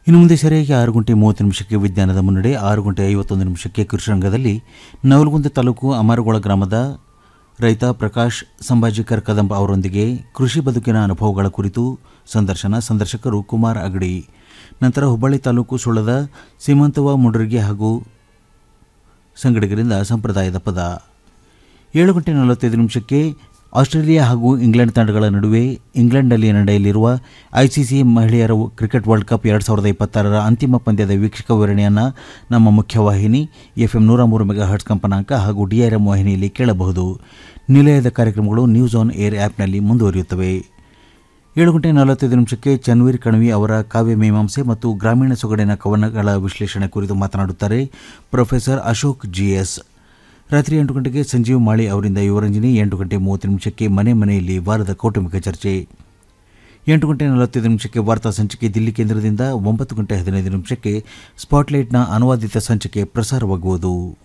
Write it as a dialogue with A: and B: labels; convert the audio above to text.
A: ಇನ್ನು ಮುಂದೆ ಸರಿಯಾಗಿ ಆರು ಗಂಟೆ ಮೂವತ್ತು ನಿಮಿಷಕ್ಕೆ ವಿಜ್ಞಾನದ ಮುನ್ನಡೆ ಆರು ಗಂಟೆ ಐವತ್ತೊಂದು ನಿಮಿಷಕ್ಕೆ ಕೃಷಿರಂಗದಲ್ಲಿ ನವಲಗುಂದ ತಾಲೂಕು ಅಮರಗೋಳ ಗ್ರಾಮದ ರೈತ ಪ್ರಕಾಶ್ ಸಂಭಾಜಿಕರ್ ಕದಂಬ ಅವರೊಂದಿಗೆ ಕೃಷಿ ಬದುಕಿನ ಅನುಭವಗಳ ಕುರಿತು ಸಂದರ್ಶನ ಸಂದರ್ಶಕರು ಕುಮಾರ್ ಅಗಡಿ ನಂತರ ಹುಬ್ಬಳ್ಳಿ ತಾಲೂಕು ಸುಳ್ಳದ ಸೀಮಂತವ ಮುಂಡ್ರಿಗೆ ಹಾಗೂ ಸಂಗಡಿಗರಿಂದ ಸಂಪ್ರದಾಯದ ಪದ ಏಳು ಗಂಟೆ ನಲವತ್ತೈದು ನಿಮಿಷಕ್ಕೆ ಆಸ್ಟ್ರೇಲಿಯಾ ಹಾಗೂ ಇಂಗ್ಲೆಂಡ್ ತಂಡಗಳ ನಡುವೆ ಇಂಗ್ಲೆಂಡ್ನಲ್ಲಿ ನಡೆಯಲಿರುವ ಐಸಿಸಿ ಮಹಿಳೆಯರ ಕ್ರಿಕೆಟ್ ವರ್ಲ್ಡ್ ಕಪ್ ಎರಡು ಸಾವಿರದ ಇಪ್ಪತ್ತಾರರ ಅಂತಿಮ ಪಂದ್ಯದ ವೀಕ್ಷಕ ವಿವರಣೆಯನ್ನು ನಮ್ಮ ಮುಖ್ಯವಾಹಿನಿ ಎಫ್ ಎಂ ನೂರ ಮೂರು ಮೆಗಾ ಹರ್ಟ್ಸ್ ಕಂಪನಾಂಕ ಹಾಗೂ ಡಿಆರ್ಎಂ ವಾಹಿನಿಯಲ್ಲಿ ಕೇಳಬಹುದು ನಿಲಯದ ಕಾರ್ಯಕ್ರಮಗಳು ನ್ಯೂಸ್ ಆನ್ ಏರ್ ಆ್ಯಪ್ನಲ್ಲಿ ಮುಂದುವರಿಯುತ್ತವೆ ಏಳು ಗಂಟೆ ನಲವತ್ತೈದು ನಿಮಿಷಕ್ಕೆ ಚನ್ವೀರ್ ಕಣ್ವಿ ಅವರ ಕಾವ್ಯ ಮೀಮಾಂಸೆ ಮತ್ತು ಗ್ರಾಮೀಣ ಸೊಗಡಿನ ಕವನಗಳ ವಿಶ್ಲೇಷಣೆ ಕುರಿತು ಮಾತನಾಡುತ್ತಾರೆ ಪ್ರೊಫೆಸರ್ ಅಶೋಕ್ ಜಿಎಸ್ ರಾತ್ರಿ ಎಂಟು ಗಂಟೆಗೆ ಸಂಜೀವ್ ಮಾಳಿ ಅವರಿಂದ ಯುವರಂಜನಿ ಎಂಟು ಗಂಟೆ ಮೂವತ್ತು ನಿಮಿಷಕ್ಕೆ ಮನೆ ಮನೆಯಲ್ಲಿ ವಾರದ ಕೌಟುಂಬಿಕ ಚರ್ಚೆ ಎಂಟು ಗಂಟೆ ನಲವತ್ತೈದು ನಿಮಿಷಕ್ಕೆ ವಾರ್ತಾ ಸಂಚಿಕೆ ದಿಲ್ಲಿ ಕೇಂದ್ರದಿಂದ ಒಂಬತ್ತು ಗಂಟೆ ಹದಿನೈದು ನಿಮಿಷಕ್ಕೆ ಸ್ಪಾಟ್ಲೈಟ್ನ ಅನುವಾದಿತ ಸಂಚಿಕೆ ಪ್ರಸಾರವಾಗುವುದು